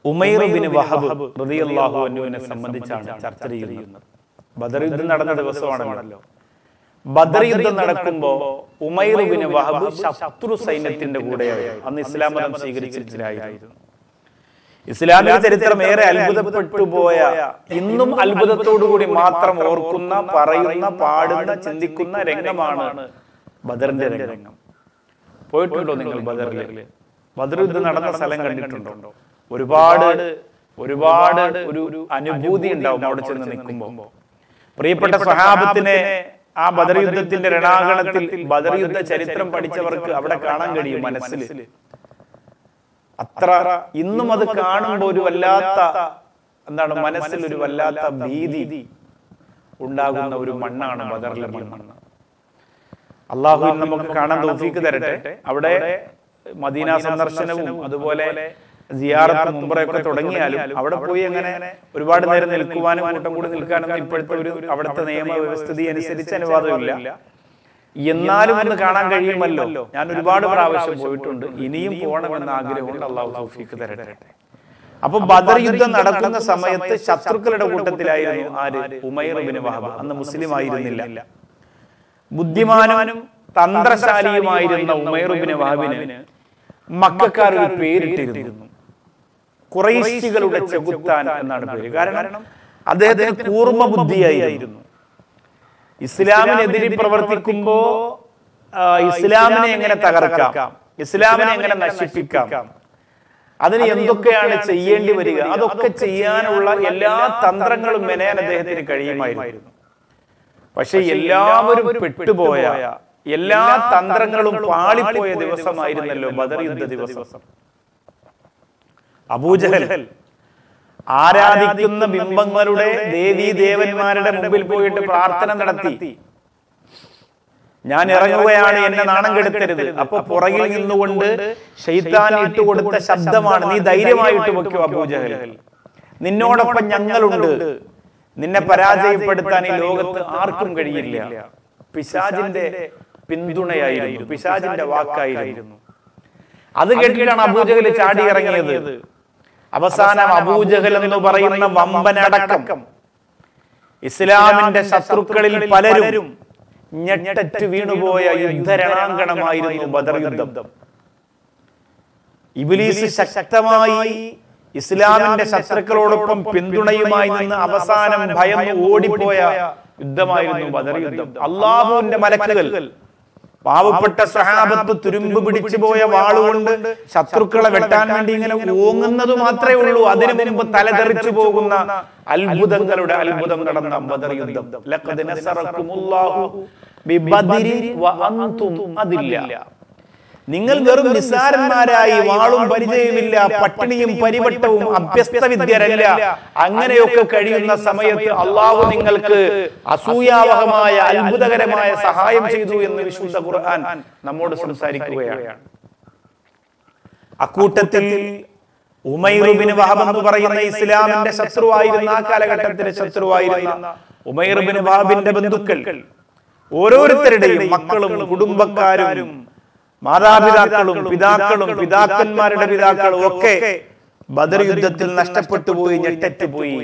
Umair bin Wahab റളിയല്ലാഹു അൻഹുവിനെ സംബന്ധിച്ചാണ് ചർച്ച ചെയ്യുന്നത് ബദർ യുദ്ധം നടന്ന ദിവസമാണല്ലോ ബദർ യുദ്ധം നടക്കുമ്പോ ഉമൈർ ബിൻ വഹബ് ശത്രു സൈന്യത്തിന്റെ കൂടെയായിരുന്നു അന്ന് ഇസ്ലാം മതം സ്വീകരിച്ചിട്ടില്ലായിരുന്നു ഇസ്ലാമിക ചരിത്രം ഏറെ അത്ഭുതപ്പെട്ടു പോയ ഇന്നും അത്ഭുതത്തോടുകൂടി മാത്രം ഓർക്കുന്ന പറയുന്ന പാടുന്ന ചിന്തിക്കുന്ന രംഗമാണ് ബദറിന്റെ രംഗം പോയിട്ടുണ്ടോ നിങ്ങൾ ബദറിൽ ബദർ യുദ്ധം നടന്ന സ്ഥലം കണ്ടിട്ടുണ്ടോ ഒരുപാട് ഒരുപാട് ഒരു ഒരു അനുഭൂതി ഉണ്ടാവും അവിടെ ചെന്ന് നിൽക്കുമ്പോൾ പ്രിയപ്പെട്ട സ്വഹാബത്തിനെ ആ ബദർ യുദ്ധത്തിന്റെ രണാകണത്തിൽ ബദർ യുദ്ധ ചരിത്രം പഠിച്ചവർക്ക് അവിടെ കാണാൻ കഴിയും മനസ്സിൽ അത്ര ഇന്നും അത് കാണുമ്പോൾ ഒരു വല്ലാത്ത എന്താണ് മനസ്സിൽ ഒരു വല്ലാത്ത ഭീതി ഉണ്ടാകുന്ന ഒരു മണ്ണാണ് ബദറിലെ മണ്ണ് അള്ളാഹു നമുക്ക് കാണാൻ തോഫീക്ക് തരട്ടെ അവിടെ മദീന സന്ദർശനവും അതുപോലെ സിയാറത്തും മുമ്പറയൊക്കെ തുടങ്ങിയാലും അവിടെ പോയി അങ്ങനെ ഒരുപാട് നേരം നിൽക്കുവാനും കൂട്ടം കൂടി നിൽക്കാനൊന്നും ഇപ്പോഴത്തെ ഒരു അവിടുത്തെ നിയമ വ്യവസ്ഥിതി അനുസരിച്ച് അനുവാദമില്ല എന്നാലും ഒന്ന് കാണാൻ കഴിയുമല്ലോ ഞാൻ ഒരുപാട് പ്രാവശ്യം പോയിട്ടുണ്ട് ഇനിയും പോകണമെന്ന ആഗ്രഹമുണ്ട് അള്ളാഹു തൗഫീക്ക് തരട്ടെ അപ്പൊ ബദർ യുദ്ധം നടക്കുന്ന സമയത്ത് ശത്രുക്കളുടെ കൂട്ടത്തിലായിരുന്നു ആര് ഉമൈർ ബിൻ വഹബ് അന്ന് മുസ്ലിം ആയിരുന്നില്ല ബുദ്ധിമാനും തന്ത്രശാലിയുമായിരുന്ന ഉമൈർ ബിൻ വഹബിന് മക്കാർ ഒരു പേരിട്ടിരുന്നു കുറേശികളുടെ ചെകുത്താൻ എന്നാണ് പേര് കാരണം അദ്ദേഹത്തിന് കൂർമ്മ ബുദ്ധിയായിരുന്നു ഇസ്ലാമിനെതിരെ പ്രവർത്തിക്കുമ്പോ ആ, ഇസ്ലാമിനെ എങ്ങനെ തകർക്കാം ഇസ്ലാമിനെ എങ്ങനെ നശിപ്പിക്കാം അതിന് എന്തൊക്കെയാണ് ചെയ്യേണ്ടി വരിക അതൊക്കെ ചെയ്യാനുള്ള എല്ലാ തന്ത്രങ്ങളും മെനയാൻ അദ്ദേഹത്തിന് കഴിയുമായിരുന്നു പക്ഷെ എല്ലാവരും പെട്ടുപോയ എല്ലാ തന്ത്രങ്ങളും പാളിപ്പോയ ദിവസമായിരുന്നല്ലോ ബദർ യുദ്ധ ദിവസം അബൂജഹൽ ആരാധിക്കുന്ന ബിംബങ്ങളുടെ ദേവീ ദേവന്മാരുടെ മുമ്പിൽ പോയിട്ട് പ്രാർത്ഥന നടത്തി ഞാൻ ഇറങ്ങുകയാണ് എന്നെ നാണം കെടുത്തരുത് അപ്പൊ പുറകിൽ നിന്നുകൊണ്ട് ഷെയ്ത്താൻ ഇട്ടുകൊടുത്ത ശബ്ദമാണ് നീ ധൈര്യമായിട്ട് വെക്കോ അബൂജഹൽ നിന്നോടൊപ്പം ഞങ്ങളുണ്ട് നിന്നെ പരാജയപ്പെടുത്താൻ ഈ ലോകത്ത് ആർക്കും കഴിയില്ല പിശാജിന്റെ പിന്തുണയായിരുന്നു പിശാജിന്റെ വാക്കായിരുന്നു അത് കേട്ടിട്ടാണ് അബൂജഹൽ ചാടി ഇറങ്ങിയത് അവസാനം അബൂജഹൽ എന്ന് പറയുന്ന വമ്പനടക്കം ഇസ്ലാമിന്റെ ശത്രുക്കളിൽ പലരും ഞെട്ടറ്റ് വീണുപോയ യുദ്ധരണാങ്കണമായിരുന്നു ബദർ യുദ്ധം ഇബിലീസ് ശക്തമായി ഇസ്ലാമിന്റെ ശത്രുക്കളോടൊപ്പം പിന്തുണയുമായി നിന്ന് അവസാനം ഭയന്ന് ഓടിപ്പോയ യുദ്ധമായിരുന്നു ബദർ യുദ്ധം അള്ളാഹുവിന്റെ മലക്കുകൾ പാവപ്പെട്ട സഹാബത്ത് തുരുമ്പ് പിടിച്ചു പോയ വാളുകൊണ്ട് ശത്രുക്കളെ വെട്ടാൻ വേണ്ടി ഇങ്ങനെ ഓങ്ങുന്നത് മാത്രമേ ഉള്ളൂ അതിനു മുമ്പ് തലതെറിച്ചു പോകുന്ന അത്ഭുതങ്ങളുടെ അത്ഭുതം നടന്ന ബദർ യുദ്ധം ലഖദ് നസറക്കുമുല്ലാഹു ബിബദ്രി വഅൻതും അതില്ല നിങ്ങൾ വെറും നിസ്സാരന്മാരായി വാളും പരിചയമില്ല പട്ടിണിയും പരിവട്ടവും അഭ്യസ്ത വിദ്യരല്ല അങ്ങനെയൊക്കെ കഴിയുന്ന സമയത്ത് അള്ളാഹു നിങ്ങൾക്ക് അസൂയാവഹമായ അത്ഭുതകരമായ സഹായം ചെയ്തു എന്ന് വിശുദ്ധ ഖുർആൻ നമ്മോട് സംസാരിക്കുകയാണ് അക്കൂട്ടത്തിൽ ഉമൈറുബിന് വഹബ് എന്ന് പറയുന്ന ഇസ്ലാമിന്റെ ശത്രുവായിരുന്ന ആ കാലഘട്ടത്തിലെ ശത്രുവായിരുന്ന ഉമൈറുബിന് വഹബിന്റെ ബന്ധുക്കൾ ഓരോരുത്തരുടെയും മക്കളും കുടുംബക്കാരും മാതാപിതാക്കളും പിതാക്കളും പിതാക്കന്മാരുടെ പിതാക്കളും ഒക്കെ ബദർ യുദ്ധത്തിൽ നഷ്ടപ്പെട്ടു പോയി ഞെട്ടറ്റ് പോയി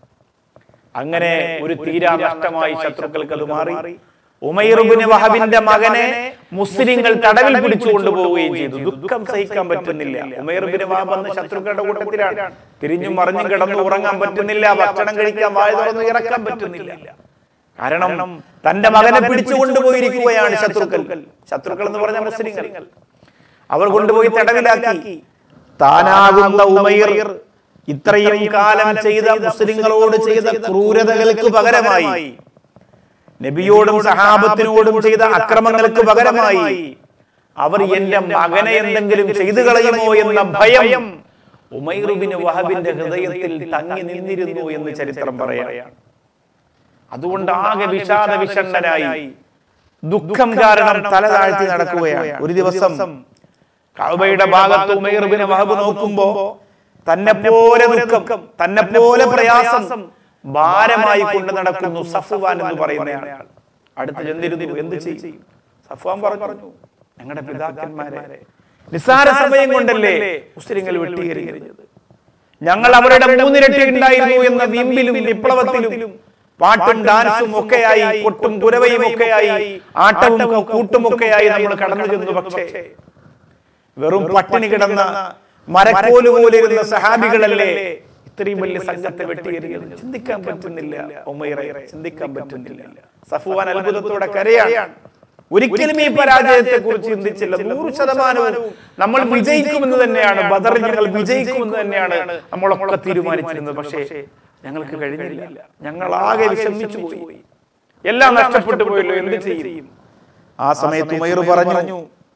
അങ്ങനെ ഒരു തീരാ നഷ്ടമായി ശത്രുക്കൾക്ക് അത് മാറി ഉമൈറുബിന് വഹബിന്റെ മകനെ മുസ്ലിങ്ങൾ തടവിൽ പിടിച്ചു കൊണ്ടുപോവുകയും ചെയ്തു ദുഃഖം സഹിക്കാൻ പറ്റുന്നില്ല ഉമൈറുബിന് വഹബ് അന്ന് ശത്രുക്കളുടെ കൂട്ടത്തിലാണ് തിരിഞ്ഞും മറിഞ്ഞും കിടന്നു ഉറങ്ങാൻ പറ്റുന്നില്ല ഭക്ഷണം കഴിക്കാൻ വായ തുറന്ന് ഇറക്കാൻ പറ്റുന്നില്ല കാരണം തന്റെ മകനെ പിടിച്ചു കൊണ്ടുപോയിരിക്കുകയാണ് ശത്രുക്കൾ ശത്രുക്കൾ എന്ന് പറഞ്ഞ മുസ്ലിങ്ങൾ അവർ കൊണ്ടുപോയി തടവിലാക്കി താനാകുന്ന ഉമൈർ ഇത്രയും കാലം ചെയ്ത മുസ്ലിങ്ങളോട് ചെയ്ത ക്രൂരതകൾക്ക് പകരമായി നബിയോടും സഹാബത്തിനോടും ചെയ്ത അക്രമങ്ങൾക്ക് പകരമായി അവർ എന്റെ മകനെ എന്തെങ്കിലും ചെയ്തു കളയുമോ എന്ന ഭയം ഉമൈറുബിന് വഹബിന്റെ ഹൃദയത്തിൽ തങ്ങി നിന്നിരുന്നു എന്ന് ചരിത്രം പറയാം അതുകൊണ്ട് ആകെ വിഷാദ വിഷണ്ണനായി ദുഃഖം കാരണം തല താഴ്ത്തി നടക്കുകയാണ് ഒരു ദിവസം കഅബയുടെ ഭാഗത്ത് ഉമൈർബിന് വഹബ് നോക്കുമ്പോ തന്നെ പോലെ ദുഃഖം തന്നെ പോലെ പ്രയാസം ഭാരമായി കൊണ്ട് നടക്കുന്നു സഫുവാൻ എന്ന് പറയുന്നയാൾ അടുത്ത് ചെന്നിരുന്നു എന്ത് ചെയ്യും സഫ്വാൻ പറഞ്ഞു ഞങ്ങളുടെ പിതാക്കന്മാരെ നിസ്സാര സമയം കൊണ്ടല്ലേ മുസ്ലിങ്ങൾ വെട്ടിയെറിഞ്ഞത് ഞങ്ങൾ അവരുടെ മൂന്നിരട്ടി ഉണ്ടായിരുന്നു എന്ന വീമ്പിലും വിപ്ലവത്തിലും പാട്ടും ഡാൻസും ഒക്കെയായി കൊട്ടും കുരവയും ഒക്കെയായി ആട്ടവും കൂട്ടും ഒക്കെയായി നമ്മൾ കടന്നു ചെന്നു പക്ഷേ വെറും പട്ടിണി കിടന്ന മരക്കോല് പോലെ ഇരുന്ന സഹാബികളല്ലേ ഇത്രയും വലിയ സംഘത്തെ വെട്ടിയെറിയത് ചിന്തിക്കാൻ പറ്റുന്നില്ല ഉമൈറെ ചിന്തിക്കാൻ പറ്റുന്നില്ല സഫുവാൻ അത്ഭുതത്തോടെ കരയാണ് ഒരിക്കലും ഈ പരാജയത്തെ കുറിച്ച് ചിന്തിച്ചില്ല നൂറ് ശതമാനവും നമ്മൾ വിജയിക്കുമെന്ന് തന്നെയാണ് ബദറിൽ ഞങ്ങൾ വിജയിക്കുമെന്ന് തന്നെയാണ് നമ്മളൊക്കെ തീരുമാനിച്ചിരുന്നത് പക്ഷേ ഞങ്ങൾക്ക് കഴിഞ്ഞില്ല ഞങ്ങൾ ആകെ വിഷമിച്ചു പോയി എല്ലാം നഷ്ടപ്പെട്ടു പോയല്ലോ എന്ത് ചെയ്യും ആ സമയത്ത് ഉമൈർ പറഞ്ഞു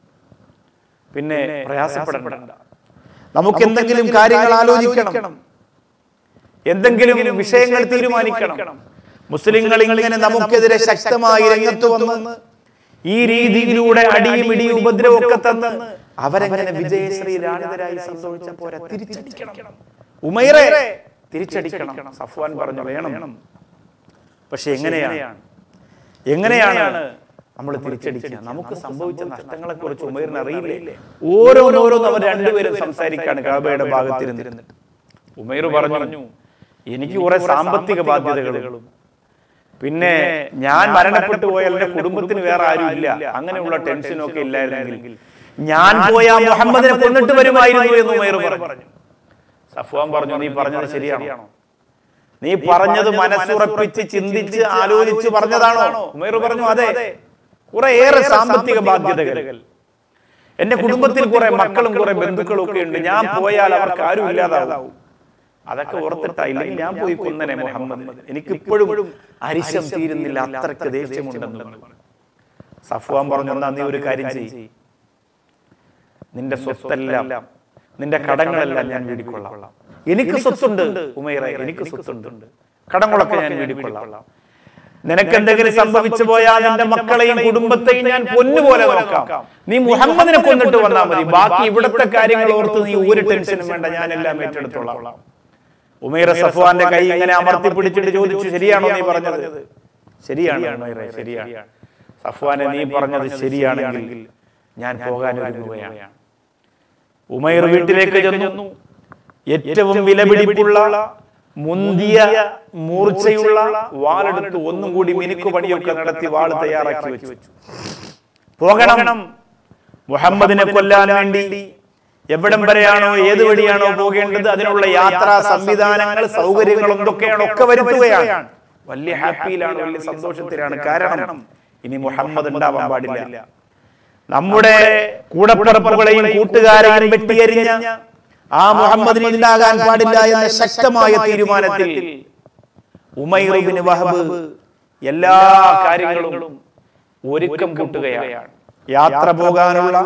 പിന്നെ പ്രയാസപ്പെടേണ്ട നമുക്ക് എന്തെങ്കിലും കാര്യങ്ങൾ ആലോചിക്കണം എന്തെങ്കിലും വിഷയങ്ങൾ തീരുമാനിക്കണം മുസ്ലിങ്ങൾ ഇങ്ങനെ നമുക്കെതിരെ ശക്തമായി രംഗത്ത് വന്ന് ഈ രീതിയിലൂടെ അടിയും ഇടിയും ഉപദ്രവം ഒക്കെ തന്ന് അവരെങ്ങനെ വിജയശ്രീ രാണിതരായി സന്തോഷിച്ച പോരാ തിരിച്ചടിക്കണം ഉമൈറെ തിരിച്ചടിക്കണം സഫ്വാൻ പറഞ്ഞു വേണം പക്ഷെ എങ്ങനെയാണ് എങ്ങനെയാണ് നമ്മൾ തിരിച്ചടിക്കുക നമുക്ക് സംഭവിച്ച നഷ്ടങ്ങളെ കുറിച്ച് ഉമൈറിന് അറിയില്ലേ ഓരോന്നോരോന്ന് അവർ രണ്ടുപേരും സംസാരിക്കാണ് കാബയുടെ ഭാഗത്തിരുന്നിരുന്നിട്ട് ഉമൈർ പറഞ്ഞു എനിക്ക് കുറെ സാമ്പത്തിക ബാധ്യതകളും പിന്നെ ഞാൻ മരണപ്പെട്ടു പോയാൽ എന്റെ കുടുംബത്തിന് വേറെ ആരും ഇല്ല അങ്ങനെയുള്ള ടെൻഷനൊക്കെ ഇല്ലായിരുന്നെങ്കിൽ ഞാൻ പോയ മുഹമ്മദിനെ കൊന്നിട്ട് വരുമായിരുന്നു എന്ന് ഉമൈർ പറഞ്ഞു സഫ്വാൻ പറഞ്ഞു നീ പറഞ്ഞത് ശരിയാണോ നീ പറഞ്ഞത് മനസ്സുറപ്പിച്ച് ചിന്തിച്ച് ആലോചിച്ച് പറഞ്ഞതാണോ ഉമൈർ പറഞ്ഞു അതെ കുറെ ഏറെ സാമ്പത്തിക ബാധ്യതകൾ എന്റെ കുടുംബത്തിൽ കുറെ മക്കളും കുറെ ബന്ധുക്കളും ഒക്കെ ഉണ്ട് ഞാൻ പോയാൽ അവർക്ക് ആരും ഇല്ലാതാവും അതൊക്കെ ഓർത്തിട്ടായില്ലെങ്കിൽ ഞാൻ പോയി കൊന്നനെ മുഹമ്മദ് എനിക്ക് ഇപ്പോഴും അരിശം തീരുന്നില്ല അത്രയ്ക്ക് ദേഷ്യമുണ്ടെന്ന് പറഞ്ഞു സഫ്വാൻ പറഞ്ഞു എന്നാ നീ ഒരു കാര്യം ചെയ്യ് നിന്റെ സ്വത്തെല്ലാം നിന്റെ കടങ്ങളെല്ലാം ഞാൻ വീടിക്കൊള്ളാം എനിക്ക് സ്വത്തുണ്ട് ഉമൈറ എനിക്ക് സ്വത്തുണ്ട് കടങ്ങളൊക്കെ ഞാൻ വീടിക്കൊള്ളാം നിനക്ക് എന്തെങ്കിലും സംഭവിച്ചു പോയാൽ നിന്റെ മക്കളെയും കുടുംബത്തെയും ഞാൻ പൊന്നുപോലെ നോക്കാം നീ മുഹമ്മദിനെ കൊന്നിട്ട് വന്നാൽ മതി ബാക്കി ഇവിടുത്തെ കാര്യങ്ങൾ ഓർത്ത് നീ ഒരു ടെൻഷനും വേണ്ട ഞാൻ എല്ലാം ഏറ്റെടുത്തോളാം ഉമൈറ സഫ്വാന്റെ കൈ ഇങ്ങനെ അമർത്തി പിടിച്ചിട്ട് ചോദിച്ചു ശരിയാണോ നീ പറഞ്ഞത് ശരിയാണ് ഉമൈറ ശരിയാണ് സഫ്വാനെ നീ പറഞ്ഞത് ശരിയാണെങ്കിൽ ഞാൻ പോകാൻ ഒരുങ്ങുകയാണ് ഉമൈർ വീട്ടിലേക്ക് ചെന്നു ഏറ്റവും വിലപിടിപ്പുള്ള മുന്തിയ മൂർച്ചയുള്ള വാളെടുത്ത് ഒന്നും കൂടി മിനുക്കു പണിയൊക്കെ നടത്തി വാൾ തയ്യാറാക്കി വെച്ചു പോകണം മുഹമ്മദിനെ കൊല്ലാൻ വേണ്ടി എവിടം വരെയാണോ ഏത് വഴിയാണോ പോകേണ്ടത് അതിനുള്ള യാത്രാ സംവിധാനങ്ങൾ സൗകര്യങ്ങൾ എന്തൊക്കെയാണോ ഒക്കെ വരുത്തുകയാണ് വലിയ ഹാപ്പിയിലാണ് വലിയ സന്തോഷത്തിലാണ് കാരണം ഇനി മുഹമ്മദ് ഉണ്ടാവാൻ പാടില്ല നമ്മുടെ കൂടപ്പിറപ്പുകളെയും കൂട്ടുകാരെയും വെട്ടിയെറിഞ്ഞ ആ മുഹമ്മദിന് ഉണ്ടാകാൻ പാടില്ല എന്ന ശക്തമായ തീരുമാനത്തിൽ ഉമൈറുബിന് വഹബ് എല്ലാ കാര്യങ്ങളും ഒരുക്കം കൂട്ടുകയാണ് യാത്ര പോകാനുള്ള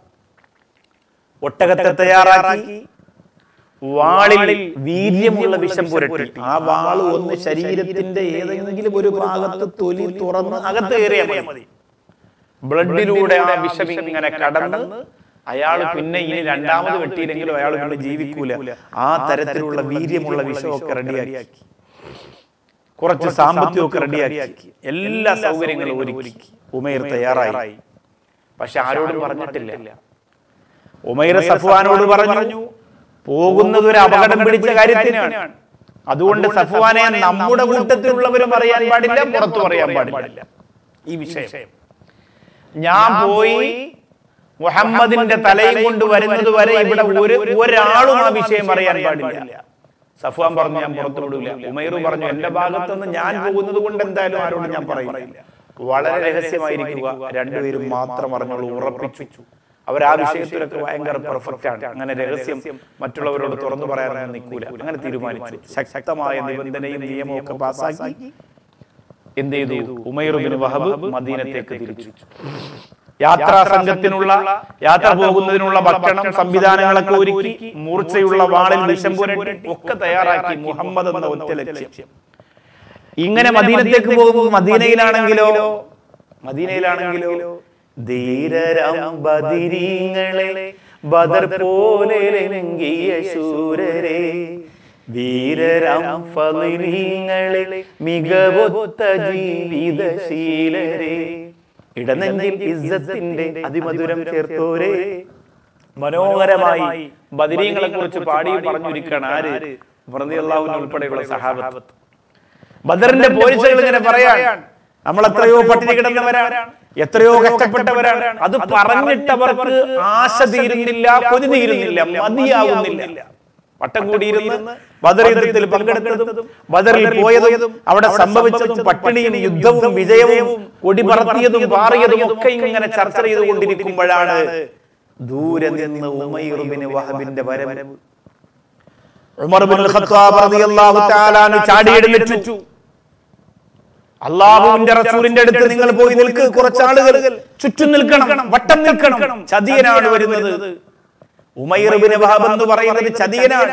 ഒട്ടകത്തെ തയ്യാറാക്കി വാളിൽ വീര്യമുള്ള വിഷം പുരട്ടി ആ വാള് ഒന്ന് ശരീരത്തിന്റെ ഏതെങ്കിലും ഒരു ഭാഗത്ത് തൊലി തുറന്ന് അകത്ത് കയറിയാൽ മതി ബ്ലഡിലൂടെ ആ വിഷം ഇങ്ങനെ കടന്ന് അയാൾ പിന്നെ ഇനി രണ്ടാമത് വെട്ടിയില്ലെങ്കിലും അയാൾ പിന്നെ ജീവിക്കൂല ആ തരത്തിലുള്ള വീര്യമുള്ള വിഷമൊക്കെ റെഡിയാക്കി കുറച്ച് സാമ്പത്തികമൊക്കെ റെഡിയാക്കി എല്ലാ സൗകര്യങ്ങളും ഒരുക്കി ഉമൈർ തയ്യാറായി പക്ഷെ ആരോടും പറഞ്ഞിട്ടില്ല ഉമൈർ സഫ്വാനോട് പറഞ്ഞു പോകുന്നത് ഒരു അപകടം പിടിച്ച കാര്യത്തിനാണ് അതുകൊണ്ട് സഫ്വാനെ നമ്മുടെ കൂട്ടത്തിലുള്ളവരും അറിയാൻ പാടില്ല പുറത്തു പറയാൻ പാടില്ല ഈ വിഷയം ഞാൻ പോയി മുഹമ്മദിന്റെ തലയും കൊണ്ട് വരുന്നത് വരെ ഇവിടെ ഒരു ഒരാളും ആ വിഷയം അറിയാൻ പാടില്ല സഫ്വാൻ പറഞ്ഞു ഞാൻ പുറത്തു വിടൂല ഉമൈർ പറഞ്ഞു എന്റെ ഭാഗത്തുനിന്ന് ഞാൻ പോകുന്നത് കൊണ്ട് എന്തായാലും ആരോടും ഞാൻ പറയില്ല വളരെ രഹസ്യമായിരിക്കുക രണ്ടുപേരും മാത്രം അറിഞ്ഞോളൂ ഉറപ്പിച്ചു അവർ ആ വിഷയത്തിലൊക്കെ ഭയങ്കര പെർഫെക്റ്റ് ആണ് അങ്ങനെ രഹസ്യം മറ്റുള്ളവരോട് തുറന്നു പറയാനൊന്നും നിൽക്കൂല അങ്ങനെ തീരുമാനിച്ചു ശക്തമായ നിബന്ധനയും നിയമവും ഒക്കെ പാസ്സാക്കി എന്ത് ചെയ്തു ഉമൈറുബിൻ വഹബ് മദീനത്തേക്ക് തിരിച്ചു യാത്രാ സംഘത്തിനുള്ള യാത്ര പോകുന്നതിനുള്ള ഭക്ഷണം സംവിധാനങ്ങളൊക്കെ ഒരുക്കി മൂർച്ചയുള്ള വാളിൽ വിഷം പുരട്ടി ഒക്കെ തയ്യാറാക്കി മുഹമ്മദ് എന്ന ഒറ്റ ലക്ഷ്യം ഇങ്ങനെ മദീനത്തേക്ക് പോകുമ്പോൾ മദീനയിലാണെങ്കിലോ മദീനയിലാണെങ്കിലോ ധീരരം ബദിരീങ്ങളെ ബദർ പോലെ ലംഘിയ ശൂരരെ വീരരം ഫലിങ്ങളെ മികവൊത്ത ജീവിതശീലരെ ഇടനെഞ്ചിൽ ഇസ്സത്തിന്റെ അതിമധുരം ചേർത്തോരേ മനോഹരമായി ബദരീങ്ങളെ കുറിച്ച് പാടി പറഞ്ഞിരിക്കുകയാണ് ആര് പ്രതിയല്ലാഹുവിന് ഉൾപ്പെടെയുള്ള സഹാബത്ത് ബദറിന്റെ പോലീസുകൾ ഇങ്ങനെ പറയാൻ നമ്മൾ എത്രയോ പട്ടിണി കിടന്നവരാണ് എത്രയോ കഷ്ടപ്പെട്ടവരാണ് അത് പറഞ്ഞിട്ടവർക്ക് ആശ തീരുന്നില്ല കൊതി തീരുന്നില്ല മതിയാകുന്നില്ല വട്ടം കൂടിയിരുന്ന് ബദർ യുദ്ധത്തിൽ പങ്കെടുത്തതും ബദറിൽ പോയതും അവിടെ സംഭവിച്ചതും പട്ടിണിയും യുദ്ധവും വിജയവും കൊടി പറത്തിയതും പാറിയതും ഒക്കെ ഇങ്ങനെ ചർച്ച ചെയ്തുകൊണ്ടിരിക്കുമ്പോഴാണ് ദൂരെ നിന്ന് ഉമൈറുബിന് വഹബിന്റെ വരവ് ഉമർ ബിൻ ഖത്താബ് റളിയല്ലാഹു തആല അൻഹു ചാടി എഴുന്നേറ്റു അള്ളാഹുവിന്റെ റസൂലിന്റെ അടുത്ത് നിങ്ങൾ പോയി നിൽക്ക് കുറച്ച് ആളുകൾ ചുറ്റും നിൽക്കണം വട്ടം നിൽക്കണം ചതിയനാണ് വരുന്നത് ഉമൈറുബിന് വഹബ് എന്ന് പറയുന്നത് ചതിയനാണ്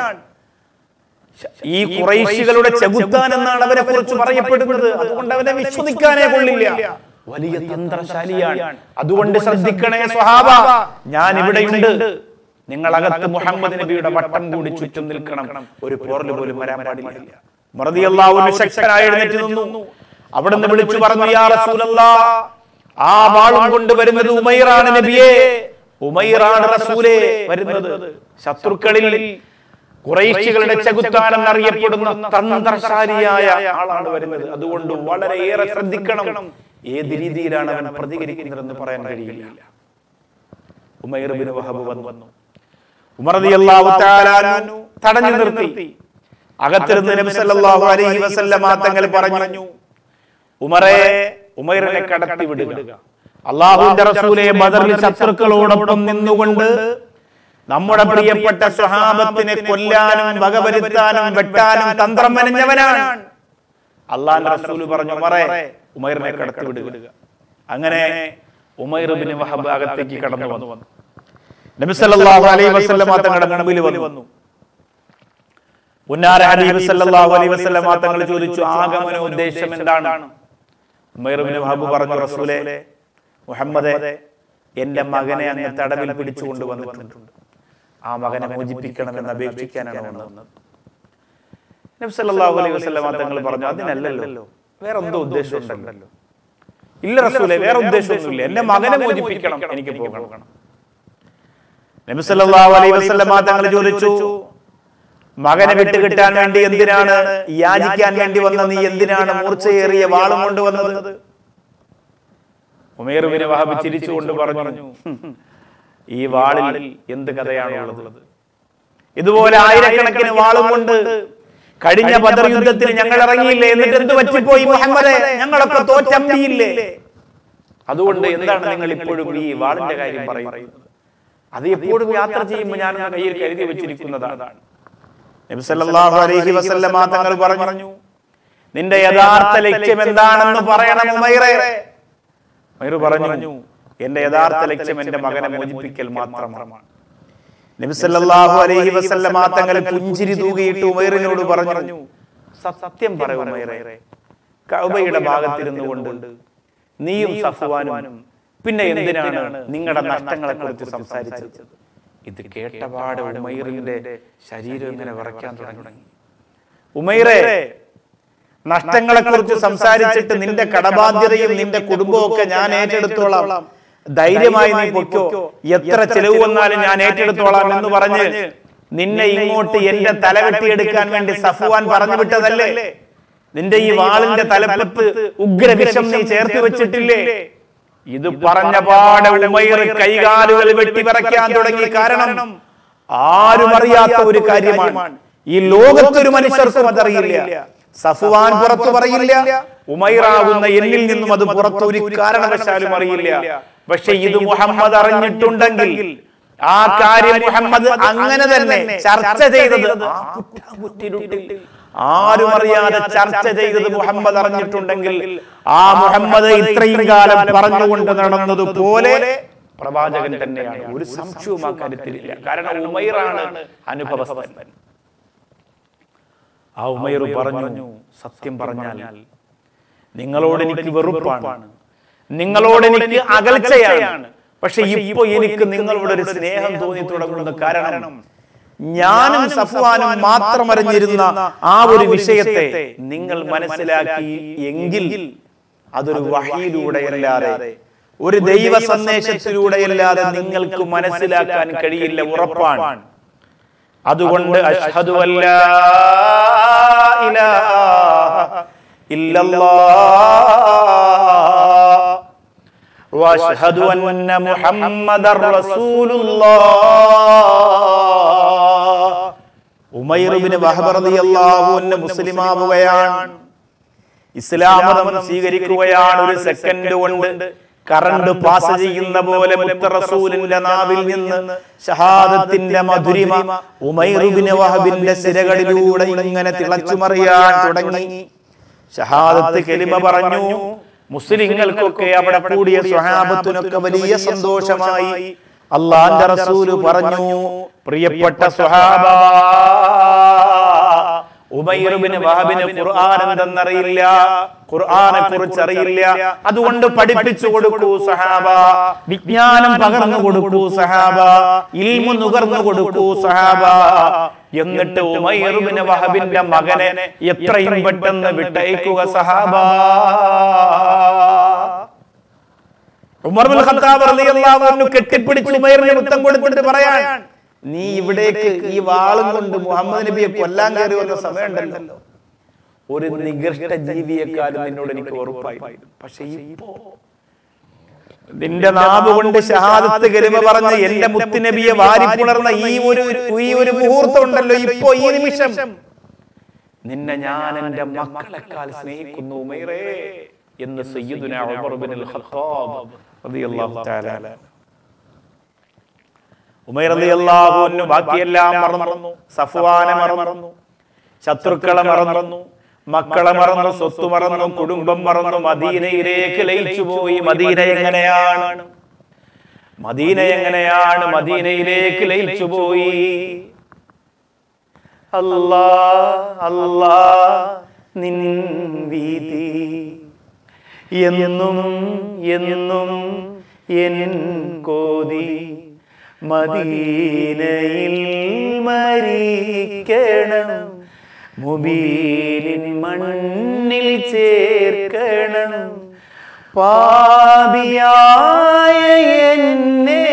ഈ കുറൈശികളുടെ ചെകുത്താൻ എന്നാണ് അവരെ കുറിച്ച് പറയപ്പെടുന്നത് അതുകൊണ്ട് അവനെ വിശ്വസിക്കാനേ കൊള്ളില്ല വലിയ തന്ത്രശാലിയാണ് അതുകൊണ്ട് ശ്രദ്ധിക്കണേ സ്വഹാബ ഞാൻ ഇവിടെയുണ്ട് നിങ്ങൾ അകത്ത് മുഹമ്മദ് നബിയുടെ വട്ടം കൂടി ചുറ്റും നിൽക്കണം ഒരു പോറൽ പോലും വരാൻ പാടില്ല മറതിയല്ലാവുന്ന ശക്തനായി എഴുന്നേറ്റ് നിന്നു അവിടെ നിന്ന് വിളിച്ചു പറഞ്ഞു യാ റസൂലല്ലാ ആ വാളും കൊണ്ട് വരുന്നത് ഉമൈറാണ് നബിയെ ഉമൈറാണ് റസൂലേ വരുന്നത് ശത്രുക്കളിൽ കുറേശികളുടെ ചെകുത്താൻ എന്നറിയപ്പെടുന്ന തന്ത്രശാലിയായ ആളാണ് വരുന്നത് അതുകൊണ്ട് വളരെയേറെ ശ്രദ്ധിക്കണം ഏത് രീതിയിലാണ് അവൻ പ്രതികരിക്കുന്നതെന്ന് പറയാൻ കഴിയില്ല ഉമൈർ ബിൻ വഹബ് വന്നു ഉമർ റളിയല്ലാഹു തആല അൻഹു തടഞ്ഞു നിർത്തി അകത്തിരുന്ന് നബി സല്ലല്ലാഹു അലൈഹി വസല്ലമ തങ്ങൾ പറഞ്ഞു ഉമറെ ഉമൈറിനെ കടത്തി വിടുക അള്ളാഹുവിന്റെ റസൂലെ ബദറിൽ ശത്രുക്കളോടൊപ്പം നിന്നുകൊണ്ട് നമ്മുടെ പ്രിയപ്പെട്ട സ്വഹാബത്തിനെ കൊല്ലാനും വകവരുത്താനും വെട്ടാനും തന്ത്രം മെനഞ്ഞവനാണ് അള്ളാഹിന്റെ റസൂല് പറഞ്ഞു ഉമറെ ഉമൈറിനെ കടത്തി വിടുക അങ്ങനെ ഉമൈർ ബിൻ വഹബ് അകത്തേക്ക് കടന്നു വന്നു നബി സല്ലല്ലാഹു അലൈഹി വസല്ലമ തങ്ങളുടെ മുമ്പിൽ വന്നു ഉന്നാര ഹബീബ് സല്ലല്ലാഹു അലൈഹി വസല്ലമ തങ്ങൾ ചോദിച്ചു ആഗമന ഉദ്ദേശം എന്താണ് ഉമൈർ ബിൻ വഹബ് പറഞ്ഞു റസൂലേ മുഹമ്മദെ എന്റെ മകനെ അങ്ങ് തടവിൽ പിടിച്ചുകൊണ്ട് വന്നിട്ടുണ്ട് ആ മകനെ മോചിപ്പിക്കണമെന്ന് അപേക്ഷിക്കാനാണ് വന്നത് നബി സല്ലല്ലാഹു അലൈഹി വസല്ലമ തങ്ങൾ പറഞ്ഞു അതിനല്ലല്ലോ വേറെ എന്തോ ഉദ്ദേശം ഉണ്ടല്ലോ ഇല്ല റസൂലെ വേറെ ഉദ്ദേശമൊന്നുമില്ല എന്റെ മകനെ മോചിപ്പിക്കണം എനിക്ക് പോകണം നബി സല്ലല്ലാഹു അലൈഹി വസല്ലമ തങ്ങൾ ചോദിച്ചു മകനെ വിട്ടുകിട്ടാൻ വേണ്ടി എന്തിനാണ് യാചിക്കാൻ വേണ്ടി വന്ന നീ എന്തിനാണ് മൂർച്ചയേറിയ വാളും കൊണ്ടുവന്നത് ഉമേർ ബിൻ വഹബ് ചിരിച്ചുകൊണ്ട് പറഞ്ഞു ഈ വാളിൽ എന്ത് കഥയാണുള്ളത് ഇതുപോലെ ആയിരക്കണക്കിന് വാളും കൊണ്ട് കഴിഞ്ഞ ബദർ യുദ്ധത്തിൽ ഞങ്ങൾ ഇറങ്ങിയില്ലേ എന്നിട്ട് എന്ത് പറ്റിപ്പോയി മുഹമ്മദെ ഞങ്ങളൊക്കെ തോറ്റമ്പിയില്ലേ അതുകൊണ്ട് എന്താണ് നിങ്ങൾ ഇപ്പോഴും ഈ വാളിന്റെ കാര്യം പറയുന്നത് അത് എപ്പോഴും യാത്ര ചെയ്യുമ്പോൾ ഞാൻ ആ കയ്യിൽ കരുതി വെച്ചിരിക്കുന്നതാണ് നബി സല്ലല്ലാഹു അലൈഹി വസല്ലമ തങ്ങൾ പറഞ്ഞു നിന്റെ യഥാർത്ഥ ലക്ഷ്യം എന്താണെന്ന് പറയണം ഉമൈറെ ഉമൈർ പറഞ്ഞു എന്റെ യഥാർത്ഥ ലക്ഷ്യം എന്റെ മകനെ മോചിപ്പിക്കൽ മാത്രമാണ് നബി സല്ലല്ലാഹു അലൈഹി വസല്ലമ തങ്ങൾ പുഞ്ചിരി തൂകിയിട്ട് ഉമൈറിനോട് പറഞ്ഞു സത്യം പറയൂ ഉമൈറെ കഅബയുടെ ഭാഗത്തിരുന്നു കൊണ്ട് നീയും സഫ്വാനും പിന്നെ എന്തിനാണ് നിങ്ങളുടെ നഷ്ടങ്ങളെ കുറിച്ച് സംസാരിച്ചത് ഇത് കേട്ടപാട് ഉമൈറിന്റെ ശരീരം ഇങ്ങനെ വിറയ്ക്കാൻ തുടങ്ങി ഉമൈറെ നഷ്ടങ്ങളെ കുറിച്ച് സംസാരിച്ചിട്ട് നിന്റെ കടബാധ്യതയും നിന്റെ കുടുംബവും ഒക്കെ ഞാൻ ഏറ്റെടുത്തോളാം ധൈര്യമായി നീ പൊയ്ക്കോ എത്ര ചെലവ് വന്നാലും ഞാൻ ഏറ്റെടുത്തോളാം എന്ന് പറഞ്ഞ് നിന്നെ ഇങ്ങോട്ട് എന്റെ തല വെട്ടിയെടുക്കാൻ വേണ്ടി സഫുവാൻ പറഞ്ഞു വിട്ടതല്ലേ നിന്റെ ഈ വാളിന്റെ തലപ്പത്ത് ഉഗ്രവിഷം നീ ചേർത്ത് വെച്ചിട്ടില്ലേ ഇത് പറഞ്ഞ പാടെ ഉമൈർ കൈകാലുകൾ വെട്ടിവിറയ്ക്കാൻ തുടങ്ങി കാരണം ആരും അറിയാത്ത ഒരു കാര്യമാണ് ഈ ലോകത്തൊരു മനുഷ്യർക്കും അതറിയില്ല സഫുവാൻ പുറത്തു പറയില്ല ഉമൈറാകുന്ന എന്നിൽ നിന്നും അത് പുറത്തു ഒരു കാരണവശാലും അറിയില്ല പക്ഷെ ഇത് മുഹമ്മദ് അറിഞ്ഞിട്ടുണ്ടെങ്കിൽ ആ കാര്യം മുഹമ്മദ് അങ്ങനെ തന്നെ ചർച്ച ചെയ്തത് ആ കുറ്റാകുറ്റിരുട്ടിൽ ആരും അറിയാതെ ചർച്ച ചെയ്തത് മുഹമ്മദ് അറിഞ്ഞിട്ടുണ്ടെങ്കിൽ ആ മുഹമ്മദ് ഇത്രയും കാലം പറഞ്ഞുകൊണ്ട് നടന്നത് പോലെ പ്രവാചകൻ തന്നെയാണ് ഒരു സംശയവും ആ കാര്യത്തിലില്ല കാരണം ഉമൈറാണ് അനുഭവസ്ഥൻ ആ ഉമൈർ പറഞ്ഞു സത്യം പറഞ്ഞാൽ നിങ്ങളോട് എനിക്ക് വെറുപ്പാണ് നിങ്ങളോട് എനിക്ക് അകൽച്ചയാണ് പക്ഷെ ഇപ്പൊ എനിക്ക് നിങ്ങളോട് ഒരു സ്നേഹം തോന്നി തുടങ്ങുന്ന കാരണം ഞാനും സഫ്വാനും മാത്രം അറിഞ്ഞിരുന്ന ആ ഒരു വിഷയത്തെ നിങ്ങൾ മനസ്സിലാക്കി എങ്കിൽ അതൊരു വഹിയിലൂടെ അല്ലാതെ ഒരു ദൈവ സന്ദേശത്തിലൂടെയല്ലാതെ നിങ്ങൾക്ക് മനസ്സിലാക്കാൻ കഴിയില്ല ഉറപ്പാണ് അതുകൊണ്ട് അഷ്ഹദു അല്ലാ ഇലാഹ ഇല്ലല്ലാഹ് واشهد ان محمد رسول الله ഉമൈർ ഇബ്നു വഹബ് റളിയല്ലാഹു അൻഹു മുസ്ലിമാവുകയാണ് ഇസ്ലാം മതം സ്വീകരിക്കുകയാണ് ഒരു സെക്കൻഡ് കൊണ്ട് കറണ്ട് പാസ് ചെയ്യുന്ന പോലെ മുത്ത റസൂലിന്റെ നാവിൽ നിന്ന് ഷഹാദത്തിന്റെ മധുരിമ ഉമൈർ ഇബ്നു വഹബിന്റെ സിരകളിലൂടെ ഇങ്ങനെ തിളച്ചുമറിയാൻ തുടങ്ങി ഷഹാദത്ത് കെലിമ പറഞ്ഞു മുസ്ലിങ്ങൾക്കൊക്കെ അവിടെ കൂടിയ സ്വഹാബത്തിനൊക്കെ വലിയ സന്തോഷമായി അള്ളാന്റെ റസൂല് പറഞ്ഞു പ്രിയപ്പെട്ട സ്വഹാബ ഉമൈറുബിന് വഹബിന് ഖുർആൻ എന്തെന്നറിയില്ല ഖുർആനെ കുറിച്ച് അറിയില്ല അതുകൊണ്ട് പഠിപ്പിച്ചു കൊടുക്കൂ സഹാബ വിജ്ഞാനം പകർന്നു കൊടുക്കൂ സഹാബ ഇൽമു നുകർന്നു കൊടുക്കൂ സഹാബ എന്നിട്ട് ഉമൈറുബിന് വഹബിന്റെ മകനെ എത്രയും പെട്ടെന്ന് വിട്ടയക്കുക സഹാബ ഉമർ ബിൻ ഖത്താബ് റളിയല്ലാഹു അൻഹു കെട്ടിപ്പിടിച്ച് ഉമൈറിന് മുത്തം കൊടുത്തിട്ട് പറയാൻ നീ ഇവിടേക്ക് ഈ വാളും കൊണ്ട് മുഹമ്മദ് നബിയെ കൊല്ലാൻ കയറി വന്ന സമയമുണ്ടല്ലോ ഒരു നികൃഷ്ട ജീവിയെക്കാളും നിന്നോട് എനിക്ക് ഉറപ്പായി പക്ഷെ ഇപ്പോ നിന്റെ നാവ് കൊണ്ട് ഷഹാദത്ത് കരുമ പറഞ്ഞ് എന്റെ മുത്തുനബിയെ വാരിപ്പുണർന്ന ഈ ഒരു ഈ ഒരു മുഹൂർത്തം ഉണ്ടല്ലോ ഇപ്പോ ഈ നിമിഷം നിന്നെ ഞാൻ എന്റെ മക്കളെക്കാൾ സ്നേഹിക്കുന്നു ഉമൈറേ എന്ന് സയ്യിദുന ഉമർ ബിൻ ഖത്താബ് റളിയല്ലാഹു തആല ഉമൈർ റളിയല്ലാഹു അൻഹു ബാക്കിയെല്ലാം മറന്നു സഫ്വാനെ മറന്നു ശത്രുക്കളെ മറന്നു മക്കളെ മറന്നു സ്വത്ത് മറന്നു കുടുംബം മറന്നു മദീനയിലേക്ക് ലയിച്ചു പോയി മദീന എങ്ങനെയാണ് മദീന എങ്ങനെയാണ് മദീനയിലേക്ക് ലയിച്ചു പോയി അല്ലാ അല്ലാ നിൻ വീതി എന്നും എന്നും എൻ കോതി മദീനയിൽ മരിക്കണം മുബീലിൻ മണ്ണിൽ ചേർക്കണം പാപിയായ എന്നെ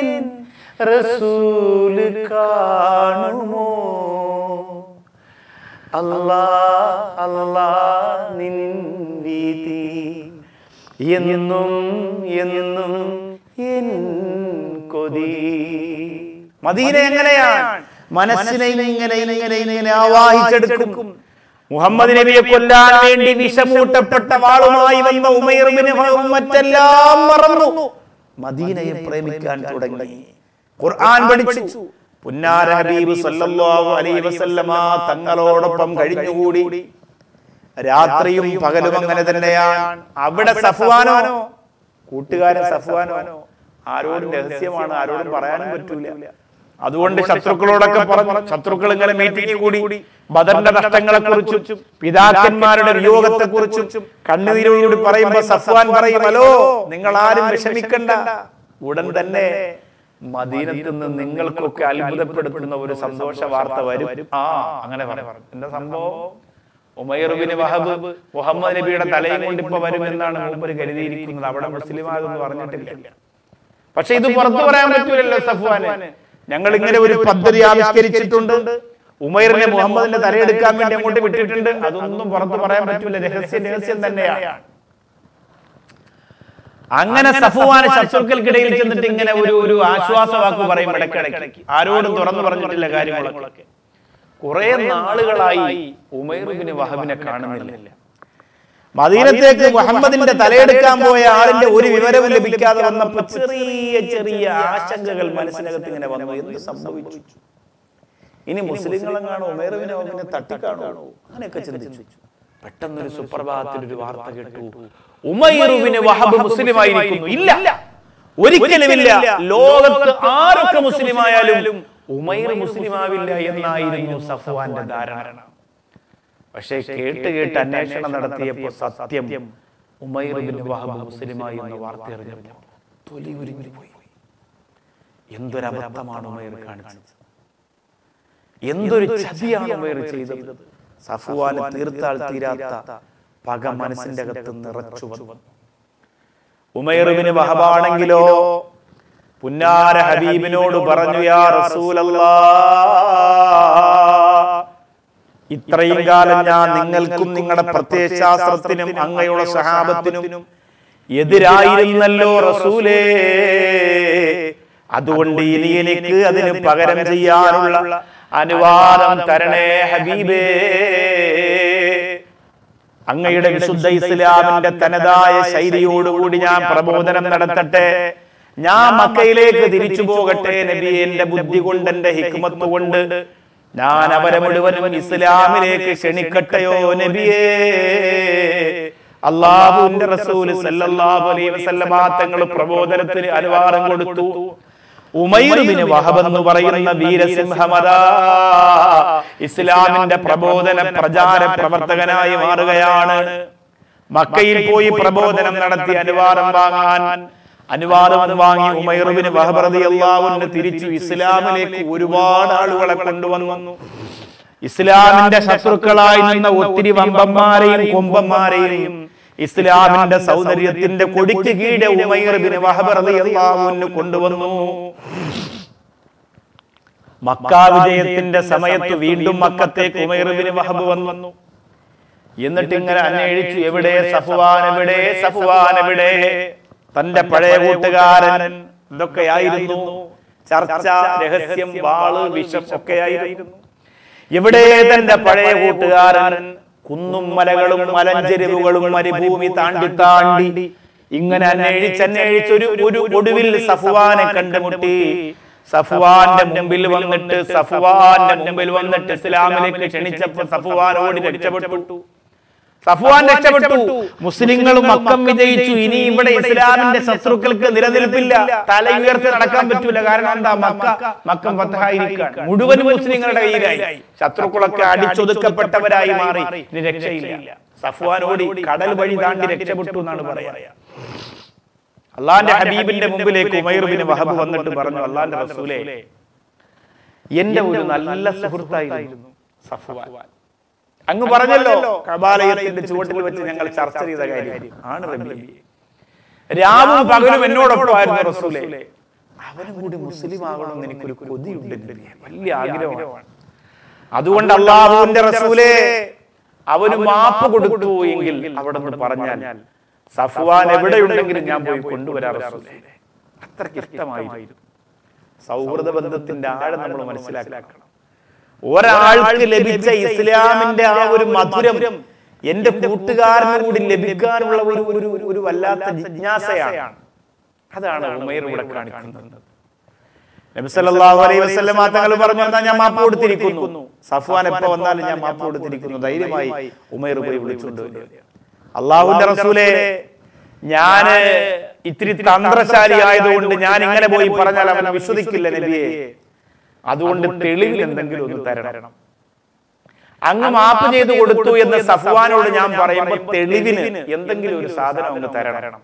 റസൂല് കാണുമോ അല്ലാ അല്ലാ നിൻ വീതി എന്നും എന്നും എൻ കൊതി മദീന എങ്ങനെയാണ് മനസ്സിനെ ഇങ്ങനെ ഇങ്ങനെ ഇങ്ങനെ ആവാഹിച്ചെടുക്കും മുഹമ്മദ് നബിയെ കൊല്ലാൻ വേണ്ടി വിഷമൂട്ടപ്പെട്ട വാളുമായി വന്ന ഉമൈർബിന് മറ്റെല്ലാം മറന്നു മദീനയെ പ്രേമിക്കാൻ തുടങ്ങി ഖുർആൻ പഠിച്ചു പുന്നാര ഹബീബ് സല്ലല്ലാഹു അലൈഹി വസല്ലമ തങ്ങളോടൊപ്പം കഴിഞ്ഞുകൂടി രാത്രിയും പകലും അങ്ങനെ തന്നെയാണ് അവിടെ സഫ്വാനോ കൂട്ടുകാരൻ സഫ്വാനോ ആരോടും രഹസ്യമാണ് ആരോടും പറയാനും പറ്റൂല അതുകൊണ്ട് ശത്രുക്കളോടൊക്കെ പറഞ്ഞു ശത്രുക്കൾ ഇങ്ങനെ മീറ്റിംഗ് കൂടി ബദറിന്റെ നഷ്ടങ്ങളെ കുറിച്ചും പിതാക്കന്മാരുടെ വിയോഗത്തെ കുറിച്ചും കണ്ണുനീരോടുകൂടി പറയുമ്പോ സഫ്വാൻ പറയും ഹലോ നിങ്ങൾ ആരും വിഷമിക്കണ്ട ഉടൻ തന്നെ മദീനത്ത് നിന്ന് നിങ്ങൾക്കൊക്കെ അത്ഭുതപ്പെടുത്തുന്ന ഒരു സന്തോഷ വാർത്ത വരും ആ അങ്ങനെ പറഞ്ഞു എന്താ സംഭവം ഉമൈറുബിന് വഹബ് മുഹമ്മദ് നബിയുടെ തലയും കൊണ്ട് ഇപ്പൊ വരും എന്നാണ് മൂപ്പര് കരുതിയിരിക്കുന്നത് അവിടെ മുസ്ലിം അതൊന്നും പറഞ്ഞിട്ടില്ല പക്ഷെ ഇത് പുറത്തു പറയാൻ പറ്റൂലല്ലോ സഫ്വാന് ഞങ്ങൾ ഇങ്ങനെ ഒരു പദ്ധതി ആവിഷ്കരിച്ചിട്ടുണ്ട് ഉമൈറിനെ മുഹമ്മദിന്റെ തലയെടുക്കാൻ വേണ്ടി അങ്ങോട്ട് വിട്ടിട്ടുണ്ട് അതൊന്നും പുറത്തു പറയാൻ പറ്റൂല രഹസ്യ രഹസ്യം തന്നെയാണ് അങ്ങനെ സഫുവാന ശത്രുക്കൾക്കിടയിൽ ചെന്നിട്ട് ഇങ്ങനെ ഒരു ഒരു ആശ്വാസവാക്ക് പറയും ഇടയ്ക്കിടയ്ക്ക് ആരോടും തുറന്നു പറഞ്ഞിട്ടില്ല കാര്യങ്ങളൊക്കെ കുറെ നാളുകളായി ഉമൈറുബിന് വഹബിനെ കാണുന്നില്ല മദീനത്തേക്ക് മുഹമ്മദിന്റെ തലയെടുക്കാൻ പോയ ആളിന്റെ ഒരു വിവരവും ലഭിക്കാതെ വന്നപ്പോ ചെറിയ ചെറിയ ആശങ്കകൾ മനസ്സിനകത്ത് ഇങ്ങനെ വന്നു എന്ത് സംഭവിച്ചു ഇനി മുസ്ലിങ്ങളെങ്ങാണോ ഉമേറുവിനെ അവനെ തട്ടിക്കാണോ അങ്ങനെയൊക്കെ ചിന്തിച്ചു പെട്ടെന്നൊരു സുപ്രഭാതത്തിൽ ഒരു വാർത്ത കേട്ടു ഉമൈറുവിന് വഹബ് മുസ്ലിമായിരിക്കുന്നു ഇല്ല ഒരിക്കലുമില്ല ലോകത്ത് ആരൊക്കെ മുസ്ലിമായാലും ഉമൈർ മുസ്ലിമാവില്ല എന്നായിരുന്നു സഫ്വാന്റെ ധാരണ പക്ഷേ കേട്ട് കേട്ട് അന്വേഷണം നടത്തിയപ്പോൾ സത്യം ഉമൈർ ബിൻ വഹബ് മുസ്ലിമായി എന്ന വാർത്ത അറിഞ്ഞപ്പോൾ തൊലി ഉരുങ്ങി പോയി എന്തൊരബദ്ധമാണ് ഉമൈർ കാണിച്ചത് എന്തൊരു ചതിയാണ് ഉമൈർ ചെയ്തത് സഫുവാന് തീർത്താൽ തീരാത്ത പക മനസ്സിന്റെ അകത്ത് നിറച്ചു വന്നു ഉമൈറുബിന് വഹബാണെങ്കിലോ പുന്നാര ഹബീബിനോട് പറഞ്ഞു യാ റസൂലല്ലാ ഇത്രയും കാലം ഞാൻ നിങ്ങൾക്കും നിങ്ങളുടെ പ്രത്യയശാസ്ത്രത്തിനും അങ്ങയുടെ സഹാബത്തിനും എതിരായിരുന്നല്ലോ റസൂലേ അതുകൊണ്ട് ഇനി എനിക്ക് അതിന് പകരം ചെയ്യാനുള്ള അനുവാദം തരണേ ഹബീബേ അങ്ങയുടെ വിശുദ്ധ ഇസ്ലാമിന്റെ തനതായ ശൈലിയോടുകൂടി ഞാൻ പ്രബോധനം നടത്തട്ടെ ഞാൻ മക്കയിലേക്ക് തിരിച്ചു പോകട്ടെ നബി എന്റെ ബുദ്ധി കൊണ്ട് എന്റെ ഹിക്മത്ത് കൊണ്ട് ഞാൻ അവരെ മുഴുവനും ഇസ്ലാമിലേക്ക് ക്ഷണിക്കട്ടെയോ നബിയേ അള്ളാഹുവിന്റെ റസൂല് സല്ലല്ലാഹു അലൈഹി വസല്ലമ തങ്ങൾ പ്രബോധനത്തിന് അനുവാദം കൊടുത്തു ഉമൈറുബിന് വഹബ് എന്ന് പറയുന്ന വീരസിംഹമത ഇസ്ലാമിന്റെ പ്രബോധന പ്രചാര പ്രവർത്തകനായി മാറുകയാണ് മക്കയിൽ പോയി പ്രബോധനം നടത്തി അനുവാദം വാങ്ങാൻ അനുവാദം വാങ്ങി ഉമൈറുബിന് വഹബ് റളിയല്ലാഹുവിന് തിരിച്ചു ഇസ്ലാമിലേക്ക് ഒരുപാട് ആളുകളെ കൊണ്ടുവന്നു ഇസ്ലാമിന്റെ ശത്രുക്കളായി നിന്ന ഒത്തിരി വമ്പന്മാരെയും കൊമ്പന്മാരെയും ഇസ്ലാമിന്റെ സൗന്ദര്യത്തിന്റെ കൊടിക്ക് കീഴെ ഉമൈർ ബിൻ വഹബ് റളിയല്ലാഹു അൻഹു കൊണ്ടുവന്നു മക്ക വിജയത്തിന്റെ സമയത്ത് വീണ്ടും മക്കത്തേക്ക് ഉമൈർ ബിൻ വഹബ് വന്നു എന്നിട്ട് ഇങ്ങനെ അന്വേഷിച്ചു എവിടെ സഫുവാൻ എവിടെ സഫുവാൻ എവിടെ തന്റെ പഴയ കൂട്ടുകാരൻ ഇതൊക്കെയായിരുന്നു ചർച്ച രഹസ്യം വാള് വിഷം ഒക്കെയായിരുന്നു എവിടെ തന്റെ പഴയ കൂട്ടുകാരൻ കുന്നും മലകളും മലഞ്ചെരിവുകളും മരുഭൂമി താണ്ടി താണ്ടി ഇങ്ങനെ അന്വേഷിച്ച് അന്വേഷിച്ചൊരു ഒരു ഒടുവിൽ സഫുവാനെ കണ്ടുമുട്ടി സഫുവാന്റെ മുമ്പിൽ വന്നിട്ട് സഫുവാന്റെ മുമ്പിൽ വന്നിട്ട് ഇസ്ലാമിലേക്ക് ക്ഷണിച്ചപ്പോൾ സഫുവാൻ ഓടി രക്ഷപ്പെട്ടു സഫുവാൻ രക്ഷപ്പെട്ടു മുസ്ലിങ്ങളും മക്കം വിജയിച്ചു ഇനി ഇവിടെ ഇസ്ലാമിന്റെ ശത്രുക്കൾക്ക് നിലനിൽപ്പില്ല തല ഉയർത്തി നടക്കാൻ പറ്റൂല കാരണം എന്താ മക്ക മക്കം ഫത്തഹായിരിക്കാണ് മുഴുവനും മുസ്ലിങ്ങളുടെ കയ്യിലായി ശത്രുക്കളൊക്കെ അടിച്ചൊതുക്കപ്പെട്ടവരായി മാറി ഇനി രക്ഷയില്ല സഫുവാൻ ഓടി കടൽ വഴി താണ്ടി രക്ഷപ്പെട്ടു എന്നാണ് പറയാ അള്ളാന്റെ ഹബീബിന്റെ മുമ്പിലേക്ക് ഉമൈറുബിന് വഹബ് വന്നിട്ട് പറഞ്ഞു അള്ളാന്റെ റസൂലേ എന്റെ ഒരു നല്ല സുഹൃത്തായിരുന്നു സഫുവാൻ അങ്ങ് പറഞ്ഞല്ലോ കബാലയത്തിന്റെ ചുവട്ടിൽ വെച്ച് ഞങ്ങൾ ചർച്ച ചെയ്ത കാര്യം ആണ് റബി രാവും പകലും എന്നോടൊപ്പമായിരുന്നു റസൂലെ അവനും കൂടി മുസ്ലിം ആകണമെന്ന് എനിക്കൊരു കൊതിയുണ്ട് നബിയെ. വലിയ ആഗ്രഹമാണ് അതുകൊണ്ട് അള്ളാഹുവിന്റെ റസൂലെ അവന് മാപ്പ് കൊടുത്തു എങ്കിൽ അവിടെ നിന്ന് പറഞ്ഞാൽ സഫ്വാൻ എവിടെയുണ്ടെങ്കിലും ഞാൻ പോയി കൊണ്ടുവരാം റസൂലെ അത്രയ്ക്ക് ഇഷ്ടമായിരുന്നു സൗഹൃദ ബന്ധത്തിന്റെ ആഴം നമ്മൾ മനസ്സിലാക്കണം ഒരാൾക്ക് ലഭിച്ച ഇസ്ലാമിന്റെ ആ ഒരു മധുരം എന്റെ കൂട്ടുകാരന് കൂടി ലഭിക്കാനുള്ള ഒരു ഒരു ഒരു വല്ലാത്ത ജിജ്ഞാസയാണ് അതാണ് ഉമൈർ ഇവിടെ കാണിക്കുന്നത് നബി സല്ലല്ലാഹു അലൈഹി വസല്ലം തങ്ങൾ പറഞ്ഞു എന്നാ ഞാൻ മാപ്പ് കൊടുത്തിരിക്കുന്നു സഫ്വാൻ എപ്പോ വന്നാലും ഞാൻ മാപ്പ് കൊടുത്തിരിക്കുന്നു ധൈര്യമായി ഉമൈർ പോയി വിളിച്ചുകൊണ്ട് അള്ളാഹുവിന്റെ റസൂലെ ഞാന് ഇത്തിരി തന്ത്രശാലി ആയതുകൊണ്ട് ഞാൻ ഇങ്ങനെ പോയി പറഞ്ഞാൽ അവൻ വിശ്വസിക്കില്ല നബിയെ അതുകൊണ്ട് തെളിവിൽ എന്തെങ്കിലും ഒന്ന് തരണം അങ്ങ് മാപ്പ് ചെയ്തു കൊടുത്തു എന്ന് സഫ്വാനോട് ഞാൻ പറയുമ്പോൾ തെളിവിന് എന്തെങ്കിലും ഒരു സാധനം അങ്ങ് തരണം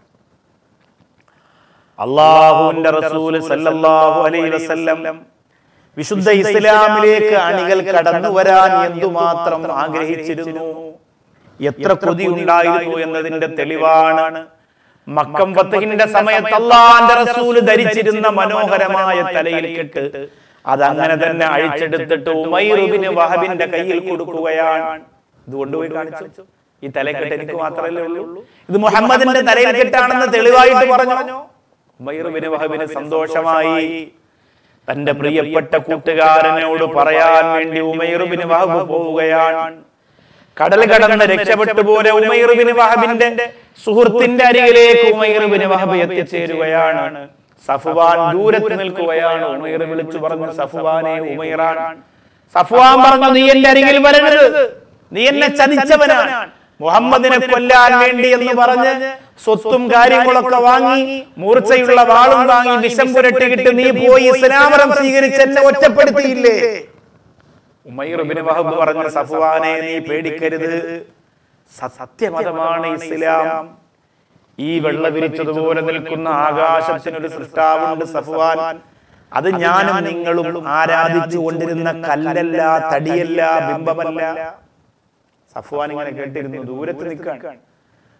അള്ളാഹുവിന്റെ റസൂല് സല്ലല്ലാഹു അലൈഹി വസല്ലം വിശുദ്ധ ഇസ്ലാമിലേക്ക് അണികൾ കടന്നു വരാൻ എന്തുമാത്രം ആഗ്രഹിച്ചിരുന്നു എത്ര കൊതി ഉണ്ടായിരുന്നു എന്നതിന്റെ തെളിവാണ് മക്കം ഫത്തഹിന്റെ സമയത്ത് അള്ളാന്റെ റസൂല് ധരിച്ചിരുന്ന മനോഹരമായ തലയിൽ കെട്ട് അത് അങ്ങനെ തന്നെ അഴിച്ചെടുത്തിട്ട് ഉമൈറുബിന് വഹബിന്റെ കയ്യിൽ കൊടുക്കുകയാണ് ഇത് കൊണ്ടുപോയി കാണിച്ചു ഈ തലക്കെട്ട് എനിക്ക് മാത്രമല്ലേ ഉള്ളൂ ഇത് മുഹമ്മദിന്റെ തലയിൽ കെട്ടാണെന്ന് തെളിവായിട്ട് പറഞ്ഞു ഉമൈറുബിന് വഹബിന് സന്തോഷമായി തന്റെ പ്രിയപ്പെട്ട കൂട്ടുകാരനോട് പറയാൻ വേണ്ടി ഉമൈറുബിന് വഹബ് പോവുകയാണ് കടൽ കടന്ന് രക്ഷപ്പെട്ടു പോലെ ഉമൈറുബിന് വഹബിന്റെ സുഹൃത്തിന്റെ അരികിലേക്ക് ഉമൈറുബിന് വഹബ് എത്തിച്ചേരുകയാണ് സഫുവാൻ ദൂരത്ത് നിൽക്കുകയാണ് ഉമൈർ വിളിച്ചു പറഞ്ഞു സഫുവാനെ ഉമൈറാൻ സഫുവാൻ പറഞ്ഞു നീ എന്റെ അരികിൽ വരരുത് നീ എന്നെ ചതിച്ചവനാണ് മുഹമ്മദിനെ കൊല്ലാൻ വേണ്ടി എന്ന് പറഞ്ഞ് സ്വത്തും കാര്യങ്ങളൊക്കെ വാങ്ങി മൂർച്ചയുള്ള വാളും വാങ്ങി വിഷം പുരട്ടിയിട്ട് നീ പോയി ഇസ്ലാമരം സ്വീകരിച്ച് എന്നെ ഒറ്റപ്പെടുത്തിയില്ലേ ഉമൈർ ബിൻ വഹബ് പറഞ്ഞ സഫുവാനെ നീ പേടിക്കരുത് സത്യമതമാണ് ഇസ്ലാം ഈ വെള്ള വിരിച്ചതുപോലെ നിൽക്കുന്ന ആകാശത്തിനൊരു സൃഷ്ടാവുണ്ട് സഫുവാൻ അത് ഞാനും നിങ്ങളും ആരാധിച്ചു കൊണ്ടിരുന്ന കല്ലല്ല തടിയല്ല ബിംബമല്ല സഫുവാൻ ഇങ്ങനെ കേട്ടിരുന്നു ദൂരത്ത് നിൽക്കാൻ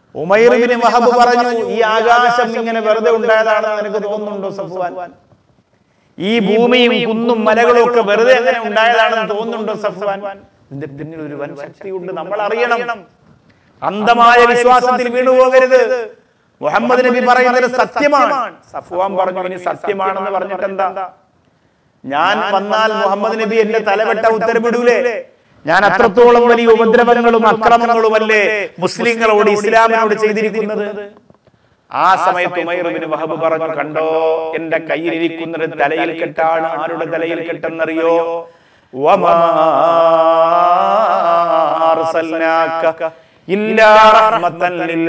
ഉമൈർ ബിൻ വഹബ് പറഞ്ഞു ഈ ആകാശം ഇങ്ങനെ വെറുതെ ഉണ്ടായതാണെന്ന് നിനക്ക് തോന്നുന്നുണ്ടോ സഫ്വാൻ ഈ ഭൂമിയും കുന്നും മലകളും ഒക്കെ വെറുതെ അങ്ങനെ ഉണ്ടായതാണെന്ന് തോന്നുന്നുണ്ടോ സഫ്വാൻ ഇതിന്റെ പിന്നിൽ ഒരു വൻ ശക്തിയുണ്ട് നമ്മൾ അറിയണം അന്ധമായ വിശ്വാസത്തിൽ വീണുപോകരുത് മുഹമ്മദ് നബി പറയുന്നത് സത്യമാണ് സഫ്വാൻ പറഞ്ഞു ഇനി സത്യമാണെന്ന് പറഞ്ഞിട്ട് എന്താ ഞാൻ വന്നാൽ മുഹമ്മദ് നബി എന്റെ തലവെട്ട ഉത്തരവിടൂലേ ഞാൻ അത്രത്തോളം വലിയ ഉപദ്രവങ്ങളും അക്രമങ്ങളുമല്ലേ മുസ്ലിങ്ങളോട് ഇസ്ലാമിനോട് ചെയ്തിരിക്കുന്നത് ആ സമയത്ത് ഉമൈറുബിന് വഹബ് പറഞ്ഞു കണ്ടോ എന്റെ കയ്യിലിരിക്കുന്നത് തലയിൽ കെട്ടാണ് ആരുടെ തലയിൽ കെട്ടെന്നറിയോ വമാ അർസൽനാക ഇല്ലാ റഹ്മത്തൻ ലിൽ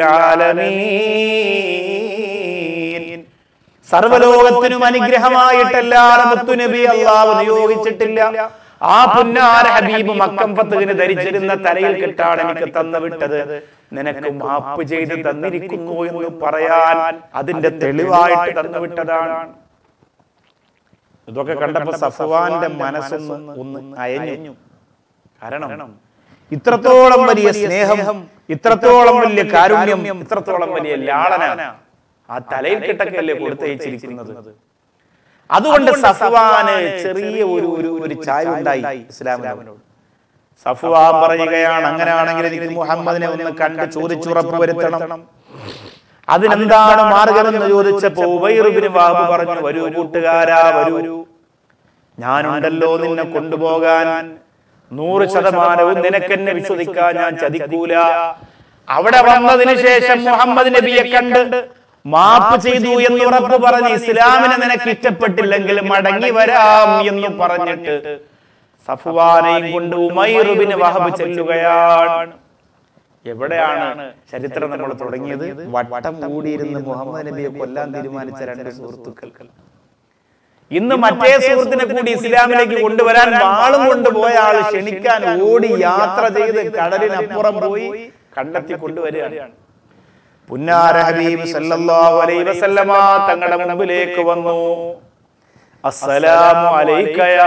ആലമീൻ സർവലോകത്തിനും അനുഗ്രഹമായിട്ടല്ലാതെ മുത്തുനബി അള്ളാഹു നിയോഗിച്ചിട്ടില്ല ആ പുന്നാര ഹബീബ് മക്കം ഫത്തുവിന് ധരിച്ചിരുന്ന തലയിൽ കെട്ടാണ് എനിക്ക് തന്നു വിട്ടത് നിനക്ക് മാപ്പ് ചെയ്ത് തന്നിരിക്കുന്നു എന്ന് പറയാൻ അതിന്റെ തെളിവായിട്ട് തന്നു വിട്ടതാണ് ഇതൊക്കെ കണ്ടപ്പോ സഫ്വാന്റെ മനസ്സൊന്ന് ഒന്ന് അയഞ്ഞു കാരണം ഇത്രത്തോളം വലിയ സ്നേഹം ഇത്രത്തോളം വലിയ കാരുണ്യം ഇത്രത്തോളം വലിയ ലാളന ആ തലയിൽ കെട്ടൊക്കെയല്ലേ കൊടുത്തയച്ചിരിക്കുന്നത് അതുകൊണ്ട് സഫ്വാന് ചെറിയ ഒരു ഒരു ഒരു ചായ ഉണ്ടായി ഇസ്ലാമിനോട് സഫ്വാൻ പറയുകയാണ് അങ്ങനെയാണെങ്കിൽ എനിക്ക് മുഹമ്മദിനെ ഒന്ന് കണ്ട് ചോദിച്ചുറപ്പ് വരുത്തണം അതിനെന്താണ് മാർഗമെന്ന് ചോദിച്ചപ്പോ ഉബൈറുബിന് വാബു പറഞ്ഞു വരൂ കൂട്ടുകാരാ വരൂ ഞാനുണ്ടല്ലോ നിന്നെ കൊണ്ടുപോകാൻ നൂറ് ശതമാനവും നിനക്കെന്നെ വിശ്വസിക്കാൻ ഞാൻ ചതിക്കൂല അവിടെ വന്നതിന് ശേഷം മുഹമ്മദ് നബിയെ കണ്ട് മാപ്പ് ചെയ്തു എന്ന് ഉറപ്പ് പറഞ്ഞ് ഇസ്ലാമിനെ നിനക്ക് ഇഷ്ടപ്പെട്ടില്ലെങ്കിൽ മടങ്ങി വരാം എന്ന് പറഞ്ഞിട്ട് സഫ്വാനെയും കൊണ്ട് ഉമൈറുബിന് വഹബ് ചെല്ലുകയാണ് എവിടെയാണ് ചരിത്രം നമ്മൾ തുടങ്ങിയത് വട്ടം കൂടിയിരുന്ന് മുഹമ്മദ് നബിയെ കൊല്ലാൻ തീരുമാനിച്ച രണ്ട് സുഹൃത്തുക്കൾ ഇന്ന് മറ്റേ സുഹൃത്തിനെ കൂടി ഇസ്ലാമിലേക്ക് കൊണ്ടുവരാൻ വാളും കൊണ്ടുപോയ ആള് ക്ഷണിക്കാൻ ഓടി യാത്ര ചെയ്ത് കടലിനപ്പുറം പോയി കണ്ടെത്തി കൊണ്ടുവരികയാണ് പുന്നാര ഹബീബ് സല്ലല്ലാഹു അലൈഹി വസല്ലമ തങ്ങളുടെ മുമ്പിലേക്ക് വന്നു അസ്സലാമു അലൈക യാ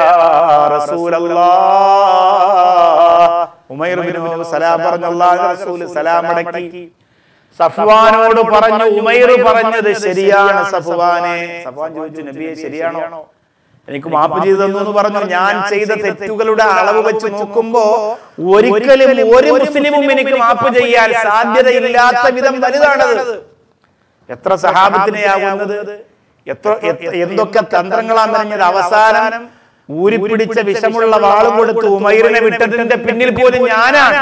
റസൂലല്ലാഹ് ഉമൈർ ബിൻ സലാം പറഞ്ഞു അല്ലാഹു റസൂൽ സലാം അടക്കി സഫ്വാനോട് പറഞ്ഞു ഉമൈർ പറഞ്ഞത് ശരിയാണ് സഫ്വാനെ സഫ്വാൻ ചോദിച്ചു നബിയെ ശരിയാണോ എനിക്ക് മാപ്പ് ചെയ്തു തന്നു എന്ന് പറഞ്ഞു ഞാൻ ചെയ്ത തെറ്റുകളുടെ അളവ് വെച്ച് നോക്കുമ്പോ ഒരിക്കലും ഒരു മുസ്ലിമും എനിക്ക് മാപ്പ് ചെയ്യാൻ സാധ്യതയില്ലാത്ത വിധം വലുതാണത് എത്ര സഹാബത്തിനെയാകുന്നത് എത്ര എത്ര- എന്തൊക്കെ തന്ത്രങ്ങളാ പറഞ്ഞത് അവസാനം ഊരിപ്പിടിച്ച വിഷമുള്ള വാള് കൊടുത്ത് ഉമൈറിനെ വിട്ടതിന്റെ പിന്നിൽ പോലും ഞാനാണ്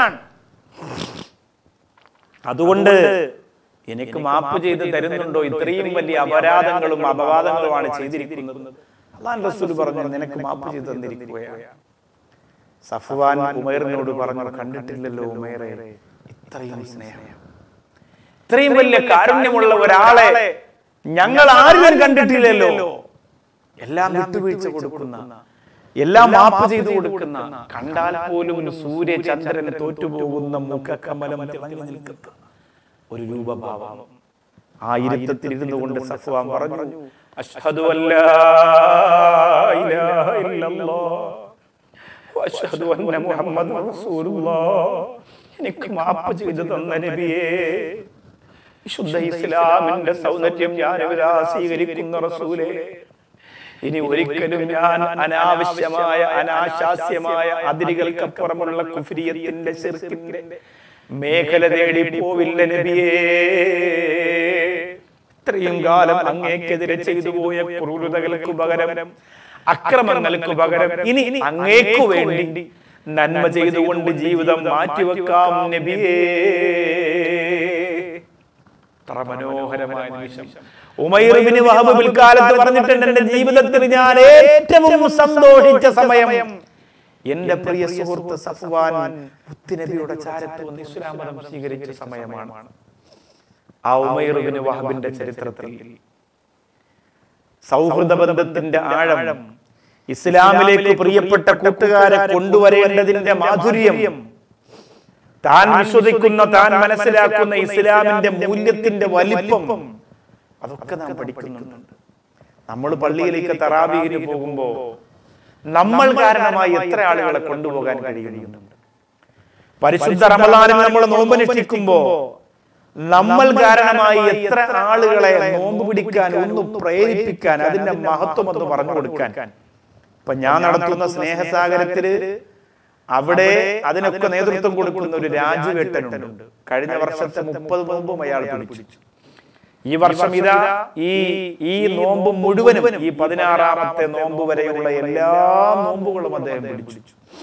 അതുകൊണ്ട് എനിക്ക് മാപ്പ് ചെയ്ത് തരുന്നുണ്ടോ ഇത്രയും വലിയ അപരാധങ്ങളും അപവാദങ്ങളുമാണ് ചെയ്തിരിക്കുന്നത് അള്ളാൻ റസൂൽ പറഞ്ഞു നിനക്ക് മാപ്പ് ചെയ്ത് തന്നിരിക്കുകയാണ് സഫ്വാൻ ഉമൈറിനോട് പറഞ്ഞു കണ്ടിട്ടില്ലല്ലോ ഉമൈറെ ഇത്രയും സ്നേഹം ഇത്രയും വലിയ കാരുണ്യമുള്ള ഒരാളെ ഞങ്ങൾ ആരും കണ്ടിട്ടില്ലല്ലോ എല്ലാം വിട്ടുവീഴ്ച കൊടുക്കുന്ന എല്ലാം മാപ്പ് ചെയ്തു കൊടുക്കുന്ന കണ്ടാൽ പോലും സൂര്യ ചന്ദ്രൻ തോറ്റുപോകുന്ന മുഖക്കമലം തിളങ്ങി നിൽക്കുന്ന ഒരു രൂപഭാവം ആ ഇരുത്തത്തിൽ ഇരുന്നു കൊണ്ട് സഫ്വാൻ പറഞ്ഞു അഷ്ഹദു അല്ലാ ഇലാഹ ഇല്ലല്ലാഹ് വഅഷ്ഹദു അന്ന മുഹമ്മദ് റസൂലുള്ളാഹ് എനിക്ക് മാപ്പ് ചെയ്തു തന്ന നബിയേ വിശുദ്ധ ഇസ്ലാമിന്റെ സൗന്ദര്യം ഞാൻ ഇവരാ സ്വീകരിക്കുന്ന റസൂലേ ഇനി ഒരിക്കലും ഞാൻ അനാവശ്യമായ അനാശാസ്യമായ അതിരുകൾക്കപ്പുറമുള്ള കുഫിരിയത്തിന്റെ ശിർക്കിന്റെ മേഖല തേടി പോവില്ല നബിയേ ഇത്രയും കാലം അങ്ങേക്കെതിരെ ചെയ്തു പോയ ക്രൂരതകൾക്ക് പകരം അക്രമങ്ങൾക്ക് പകരം ഇനി അങ്ങേക്കു വേണ്ടി നന്മ ചെയ്തുകൊണ്ട് ജീവിതം മാറ്റിവെക്കാം നബിയേ എത്ര മനോഹരമായ നിമിഷം ഉമൈർ ബിൻ വഹബ് പിൽക്കാലത്ത് പറഞ്ഞിട്ടുണ്ട് എന്റെ ജീവിതത്തിൽ ഞാൻ ഏറ്റവും സന്തോഷിച്ച സമയം എന്റെ പ്രിയ സുഹൃത്ത് സഫ്വാൻ മുത്തുനബിയുടെ ചാരത്ത് വന്ന് ഇസ്ലാം മതം സ്വീകരിച്ച സമയമാണ് ആ ഉമൈർ ബിൻ വഹബിന്റെ ചരിത്രത്തിൽ സൗഹൃദ ബന്ധത്തിന്റെ ആഴം ഇസ്ലാമിലേക്ക് പ്രിയപ്പെട്ട കൂട്ടുകാരെ കൊണ്ടുവരേണ്ടതിന്റെ മാധുര്യം താൻ വിശ്വസിക്കുന്ന താൻ മനസ്സിലാക്കുന്ന ഇസ്ലാമിന്റെ മൂല്യത്തിന്റെ വലിപ്പം അതൊക്കെ നാം പഠിക്കുന്നുണ്ട് നമ്മൾ പള്ളിയിലേക്ക് തറാബീഹിന് പോകുമ്പോ നമ്മൾ കാരണമായി എത്ര ആളുകളെ കൊണ്ടുപോകാൻ കഴിയുന്നുണ്ട് പരിശുദ്ധ റമദാനിൽ നമ്മൾ നോമ്പനുഷ്ഠിക്കുമ്പോ നമ്മൾ കാരണമായി എത്ര ആളുകളെ നോമ്പ് പിടിക്കാൻ ഒന്ന് പ്രേരിപ്പിക്കാൻ അതിന്റെ മഹത്വം ഒന്ന് പറഞ്ഞു കൊടുക്കാൻ ഇപ്പൊ ഞാൻ നടത്തുന്ന സ്നേഹസാഗരത്തില് അവിടെ അതിനൊക്കെ നേതൃത്വം കൊടുക്കുന്ന ഒരു രാജുവേട്ടനുണ്ട് കഴിഞ്ഞ വർഷത്തെ മുപ്പത് നോമ്പും അയാൾ പിടിച്ചു ഈ വർഷം ഇതാ ഈ ഈ നോമ്പ് മുഴുവനും ഈ പതിനാറാമത്തെ നോമ്പ് വരെയുള്ള എല്ലാ നോമ്പുകളും അദ്ദേഹം പിടിച്ചു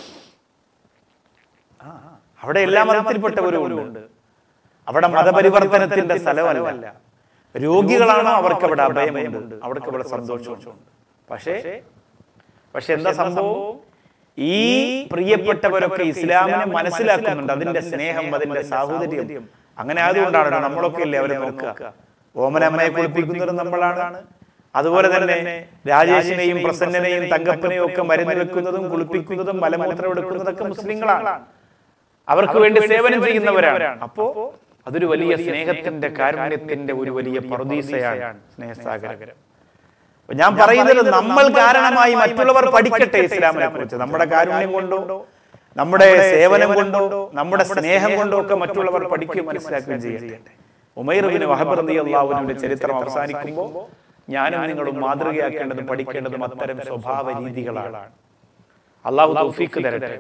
ആ, അവിടെ എല്ലാ മതത്തിൽപ്പെട്ടവരും ഉണ്ട് അവിടെ മതപരിവർത്തനത്തിന്റെ സ്ഥലമല്ല രോഗികളാണോ അവർക്ക് അവിടെ അഭയമുണ്ട് അവർക്ക് അവിടെ സന്തോഷമുണ്ട് പക്ഷേ പക്ഷെ എന്താ സംഭവം ഈ പ്രിയപ്പെട്ടവരൊക്കെ ഇസ്ലാമിനെ മനസ്സിലാക്കുന്നുണ്ട് അതിന്റെ സ്നേഹം അതിന്റെ സാഹോദര്യം അങ്ങനെ ആയതുകൊണ്ടാണ് നമ്മളൊക്കെ അല്ലേ അവരെ നോക്കുക ഓമനമ്മയെ കുളിപ്പിക്കുന്നത് നമ്മളാണ് അതുപോലെ തന്നെ രാജേഷിനെയും പ്രസന്നനെയും തങ്കപ്പനെയും ഒക്കെ മരുന്ന് വെക്കുന്നതും കുളിപ്പിക്കുന്നതും മലമൂത്രം എടുക്കുന്നതൊക്കെ മുസ്ലിങ്ങളാണ് അവർക്ക് വേണ്ടി സേവനം ചെയ്യുന്നവരാണ് അപ്പോ അതൊരു വലിയ സ്നേഹത്തിന്റെ കാരുണ്യത്തിന്റെ ഒരു വലിയ പറുദീസയാണ് സ്നേഹസാഗരം അപ്പൊ ഞാൻ പറയുന്നത് നമ്മൾ കാരണമായി മറ്റുള്ളവർ പഠിക്കട്ടെ ഇസ്ലാമിനെ കുറിച്ച് നമ്മുടെ കാരുണ്യം കൊണ്ടോ നമ്മുടെ സേവനം കൊണ്ടോ നമ്മുടെ സ്നേഹം കൊണ്ടോ ഒക്കെ മറ്റുള്ളവർ പഠിക്കുകയും മനസ്സിലാക്കുകയും ചെയ്യട്ടെ ഉമൈറുബിന് വഹബർദി അള്ളാഹുവിന്റെ ചരിത്രം അവസാനിക്കുമ്പോൾ ഞാനും നിങ്ങളും മാതൃകയാക്കേണ്ടതും പഠിക്കേണ്ടതും അത്തരം സ്വഭാവ രീതികളാണ് അള്ളാഹു തൗഫീക്ക് തരട്ടെ